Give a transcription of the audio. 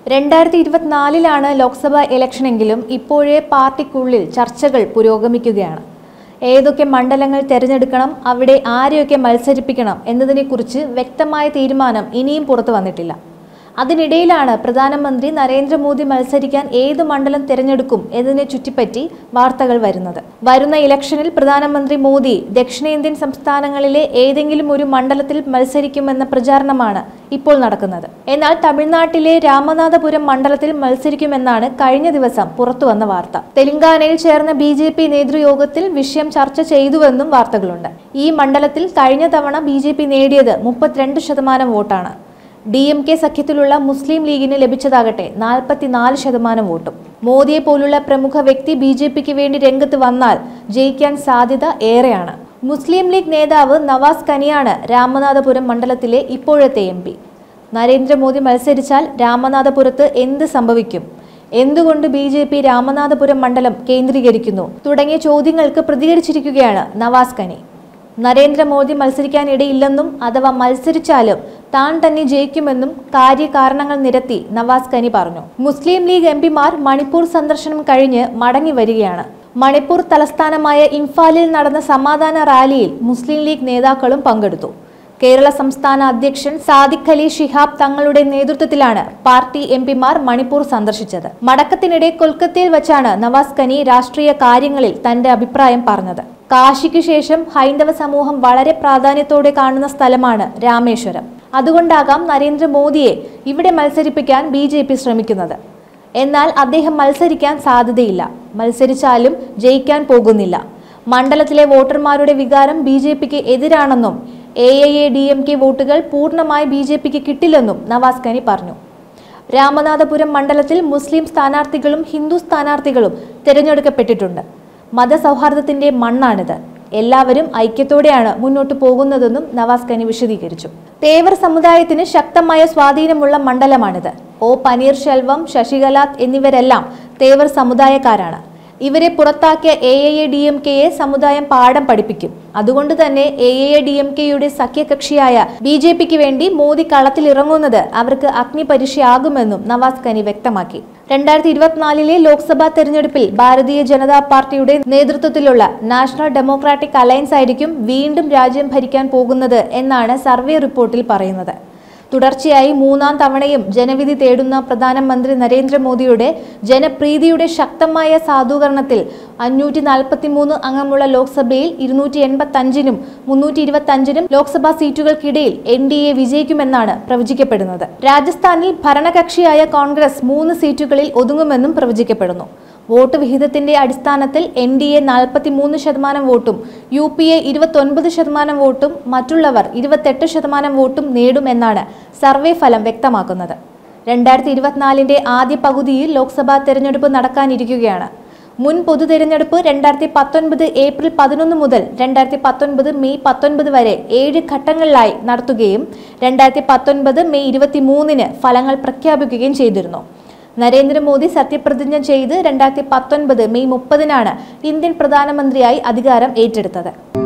രണ്ടായിരത്തി ഇരുപത്തിനാലിലാണ് ലോക്സഭാ ഇലക്ഷനെങ്കിലും ഇപ്പോഴേ പാർട്ടിക്കുള്ളിൽ ചർച്ചകൾ പുരോഗമിക്കുകയാണ് ഏതൊക്കെ മണ്ഡലങ്ങൾ തിരഞ്ഞെടുക്കണം അവിടെ ആരെയൊക്കെ മത്സരിപ്പിക്കണം എന്നതിനെക്കുറിച്ച് വ്യക്തമായ തീരുമാനം ഇനിയും പുറത്തു വന്നിട്ടില്ല അതിനിടയിലാണ് പ്രധാനമന്ത്രി നരേന്ദ്രമോദി മത്സരിക്കാൻ ഏത് മണ്ഡലം തിരഞ്ഞെടുക്കും എന്നതിനെ ചുറ്റിപ്പറ്റി വാർത്തകൾ വരുന്നത് വരുന്ന ഇലക്ഷനിൽ പ്രധാനമന്ത്രി മോദി ദക്ഷിണേന്ത്യൻ സംസ്ഥാനങ്ങളിലെ ഏതെങ്കിലും ഒരു മണ്ഡലത്തിൽ മത്സരിക്കുമെന്ന പ്രചാരണമാണ് ഇപ്പോൾ നടക്കുന്നത് എന്നാൽ തമിഴ്നാട്ടിലെ രാമനാഥപുരം മണ്ഡലത്തിൽ മത്സരിക്കുമെന്നാണ് കഴിഞ്ഞ ദിവസം പുറത്തുവന്ന വാർത്ത തെലങ്കാനയിൽ ചേർന്ന ബി ജെ പി നേതൃയോഗത്തിൽ വിഷയം ചർച്ച ചെയ്തുവെന്നും വാർത്തകളുണ്ട് ഈ മണ്ഡലത്തിൽ കഴിഞ്ഞ തവണ ബി ജെ പി നേടിയത് മുപ്പത്തിരണ്ട് ശതമാനം വോട്ടാണ് ഡി എം കെ സഖ്യത്തിലുള്ള മുസ്ലിം ലീഗിന് ലഭിച്ചതാകട്ടെ നാൽപ്പത്തിനാല് ശതമാനം വോട്ടും മോദിയെ പോലുള്ള പ്രമുഖ വ്യക്തി ബി ജെ പിക്ക് വേണ്ടി രംഗത്ത് വന്നാൽ ജയിക്കാൻ സാധ്യത ഏറെയാണ് മുസ്ലിം ലീഗ് നേതാവ് നവാസ് കനിയാണ് രാമനാഥപുരം മണ്ഡലത്തിലെ ഇപ്പോഴത്തെ എം പി നരേന്ദ്രമോദി മത്സരിച്ചാൽ രാമനാഥപുരത്ത് എന്ത് സംഭവിക്കും എന്തുകൊണ്ട് ബി ജെ പി രാമനാഥപുരം മണ്ഡലം കേന്ദ്രീകരിക്കുന്നു തുടങ്ങിയ ചോദ്യങ്ങൾക്ക് പ്രതികരിച്ചിരിക്കുകയാണ് നവാസ് കനി നരേന്ദ്രമോദി മത്സരിക്കാനിടയില്ലെന്നും അഥവാ മത്സരിച്ചാലും താൻ തന്നെ ജയിക്കുമെന്നും കാര്യകാരണങ്ങൾ നിരത്തി നവാസ് കനി പറഞ്ഞു മുസ്ലിം ലീഗ് എം പിമാർ മണിപ്പൂർ സന്ദർശനം കഴിഞ്ഞ് മടങ്ങി വരികയാണ് മണിപ്പൂർ തലസ്ഥാനമായ ഇംഫാലിൽ നടന്ന സമാധാന റാലിയിൽ മുസ്ലിം ലീഗ് നേതാക്കളും പങ്കെടുത്തു കേരള സംസ്ഥാന അധ്യക്ഷൻ സാദിഖ് അലി ഷിഹാബ് തങ്ങളുടെ നേതൃത്വത്തിലാണ് പാർട്ടി എം പിമാർ മണിപ്പൂർ സന്ദർശിച്ചത് മടക്കത്തിനിടെ കൊൽക്കത്തയിൽ വച്ചാണ് നവാസ് കനി രാഷ്ട്രീയ കാര്യങ്ങളിൽ തന്റെ അഭിപ്രായം പറഞ്ഞത് കാശിക്ക് ശേഷം ഹൈന്ദവ സമൂഹം വളരെ പ്രാധാന്യത്തോടെ കാണുന്ന സ്ഥലമാണ് രാമേശ്വരം അതുകൊണ്ടാകാം നരേന്ദ്രമോദിയെ ഇവിടെ മത്സരിപ്പിക്കാൻ ബി ജെ പി ശ്രമിക്കുന്നത് എന്നാൽ അദ്ദേഹം മത്സരിക്കാൻ സാധ്യതയില്ല മത്സരിച്ചാലും ജയിക്കാൻ പോകുന്നില്ല മണ്ഡലത്തിലെ വോട്ടർമാരുടെ വികാരം ബി ജെ പിക്ക് എതിരാണെന്നും A I A D M K വോട്ടുകൾ പൂർണ്ണമായി ബി ജെ പിക്ക് കിട്ടില്ലെന്നും നവാസ് കനി പറഞ്ഞു രാമനാഥപുരം മണ്ഡലത്തിൽ മുസ്ലിം സ്ഥാനാർത്ഥികളും ഹിന്ദു സ്ഥാനാർത്ഥികളും തിരഞ്ഞെടുക്കപ്പെട്ടിട്ടുണ്ട് മതസൗഹാർദ്ദത്തിന്റെ മണ്ണാണിത് എല്ലാവരും ഐക്യത്തോടെയാണ് മുന്നോട്ട് പോകുന്നതെന്നും നവാസ് കനി വിശദീകരിച്ചു തേവർ സമുദായത്തിന് ശക്തമായ സ്വാധീനമുള്ള മണ്ഡലമാണിത് ഒ പനീർ ശെൽവം ശശികല എന്നിവരെല്ലാം തേവർ സമുദായക്കാരാണ് ഇവരെ പുറത്താക്കിയ A I A D M കെയെ സമുദായം പാഠം പഠിപ്പിക്കും അതുകൊണ്ട് തന്നെ A I A D M കെയുടെ സഖ്യകക്ഷിയായ ബി ജെ പിക്ക് വേണ്ടി മോദി കളത്തിലിറങ്ങുന്നത് അവർക്ക് അഗ്നിപരീക്ഷയാകുമെന്നും നവാസ് കനി വ്യക്തമാക്കി രണ്ടായിരത്തി ഇരുപത്തിനാലിലെ ലോക്സഭാ തെരഞ്ഞെടുപ്പിൽ ഭാരതീയ ജനതാ പാർട്ടിയുടെ നേതൃത്വത്തിലുള്ള നാഷണൽ ഡെമോക്രാറ്റിക് അലയൻസ് ആയിരിക്കും വീണ്ടും രാജ്യം ഭരിക്കാൻ പോകുന്നത് എന്നാണ് സർവേ റിപ്പോർട്ടിൽ പറയുന്നത് തുടർച്ചയായി മൂന്നാം തവണയും ജനവിധി തേടുന്ന പ്രധാനമന്ത്രി നരേന്ദ്രമോദിയുടെ ജനപ്രീതിയുടെ ശക്തമായ സാധൂകരണത്തിൽ അഞ്ഞൂറ്റി നാൽപ്പത്തി മൂന്ന് അംഗമുള്ള ലോക്സഭയിൽ ഇരുന്നൂറ്റി എൺപത്തി അഞ്ചിനും മുന്നൂറ്റി ഇരുപത്തി അഞ്ചിനും ലോക്സഭാ സീറ്റുകൾക്കിടയിൽ എൻ ഡി എ വിജയിക്കുമെന്നാണ് പ്രവചിക്കപ്പെടുന്നത് രാജസ്ഥാനിൽ ഭരണകക്ഷിയായ കോൺഗ്രസ് മൂന്ന് സീറ്റുകളിൽ ഒതുങ്ങുമെന്നും പ്രവചിക്കപ്പെടുന്നു വോട്ട് വിഹിതത്തിന്റെ അടിസ്ഥാനത്തിൽ എൻ ഡി എ നാൽപ്പത്തി മൂന്ന് ശതമാനം വോട്ടും യു പി എ ഇരുപത്തൊൻപത് ശതമാനം വോട്ടും മറ്റുള്ളവർ ഇരുപത്തെട്ട് ശതമാനം വോട്ടും നേടുമെന്നാണ് സർവേ ഫലം വ്യക്തമാക്കുന്നത് രണ്ടായിരത്തി ഇരുപത്തിനാലിന്റെ ആദ്യ പകുതിയിൽ ലോക്സഭാ തെരഞ്ഞെടുപ്പ് നടക്കാനിരിക്കുകയാണ് മുൻ പൊതു തെരഞ്ഞെടുപ്പ് രണ്ടായിരത്തി പത്തൊൻപത് ഏപ്രിൽ പതിനൊന്ന് മുതൽ രണ്ടായിരത്തി പത്തൊൻപത് മെയ് പത്തൊൻപത് വരെ ഏഴ് ഘട്ടങ്ങളിലായി നടത്തുകയും രണ്ടായിരത്തി പത്തൊൻപത് മെയ് ഇരുപത്തി മൂന്നിന് ഫലങ്ങൾ പ്രഖ്യാപിക്കുകയും ചെയ്തിരുന്നു നരേന്ദ്രമോദി സത്യപ്രതിജ്ഞ ചെയ്ത് രണ്ടായിരത്തി പത്തൊൻപത് മെയ് മുപ്പതിനാണ് ഇന്ത്യൻ പ്രധാനമന്ത്രിയായി അധികാരം ഏറ്റെടുത്തത്